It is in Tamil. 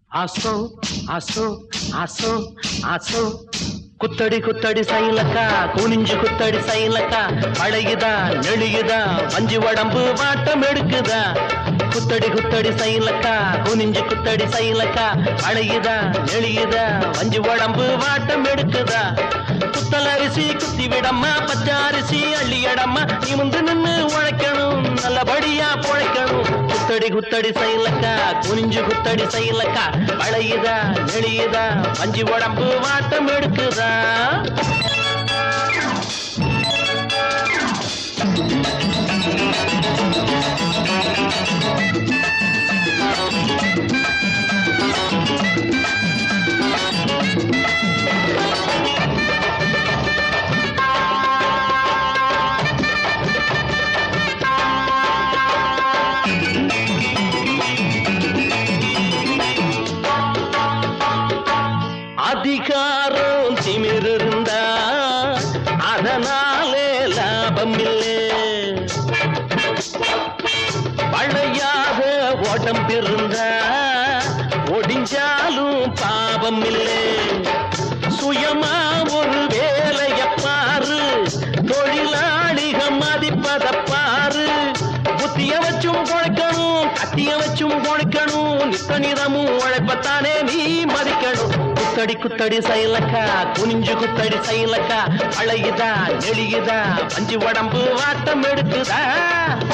ஆசோ ஆசோ ஆசோ ஆசோ குத்தடி குத்தடி சைலக்கா குனிஞ்சு குத்தடி சைலக்கா பழகுதா நெளியுதா வஞ்சி உடம்பு வாட்டம் எடுக்குதா குத்தடி குத்தடி சைலக்கா குனிஞ்சு குத்தடி சைலக்கா பழகுதா நெளியுதா வஞ்சி உடம்பு வாட்டம் எடுக்குதா குத்தல் அரிசி குத்தி விடம்மா பச்சை அரிசி அள்ளி இடம்மா நீ முந்து நின்னு உழைக்கணும் நல்லபடியா பொழைக்கணும் குத்தடி குத்தடி சைலக்கா குனிஞ்சு குத்தடி சைலக்கா பழையுதா நெளியுதா வஞ்சி உடம்பு வாட்டம் எடுக்குதா அதிகாரம் திமிர் இருந்தா அதனாலே லாபம் இல்லை பழையாத உடம்பு இருந்தா ஒடிஞ்சாலும் பாவம் இல்லை சுயமா ஒரு வேலைய பாரு தொழிலாளிக மதிப்பத பாரு புத்திய வச்சும் குழைக்கணும் கத்திய வச்சும் குழைக்கணும் நித்த நிறமும் உழைப்பத்தானே நீ மதிக்கணும் குத்தடி குத்தடி சைலக்கா குனிஞ்சு குத்தடி சைலக்கா அழகுதா நெளியுதா பஞ்சு உடம்பு வாட்டம் எடுக்குதா